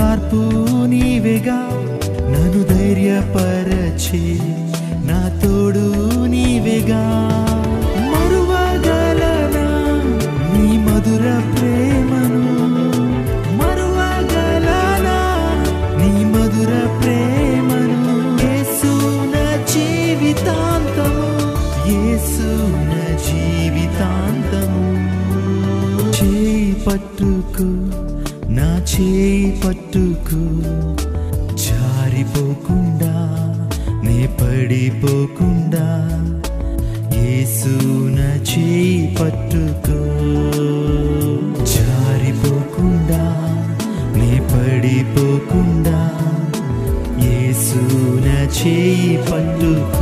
ఓదార్పు నీవేగా నన్ను ధైర్యపరచే నా తోడు నీవేగా మరువగలనా నీ మధుర ప్రేమను మరువగలనా నీ మధుర ప్రేమను యేసు నా జీవితాంతము యేసు నా జీవితాంతము చేయి పట్టుకు నా చేయి పట్టుకు జారిపోకుండా నే పడిపోకుండా యేసు నా చేయి పట్టుకో జారిపోకుండా నే పడిపోకుండా యేసు నా చేయి పట్టుకో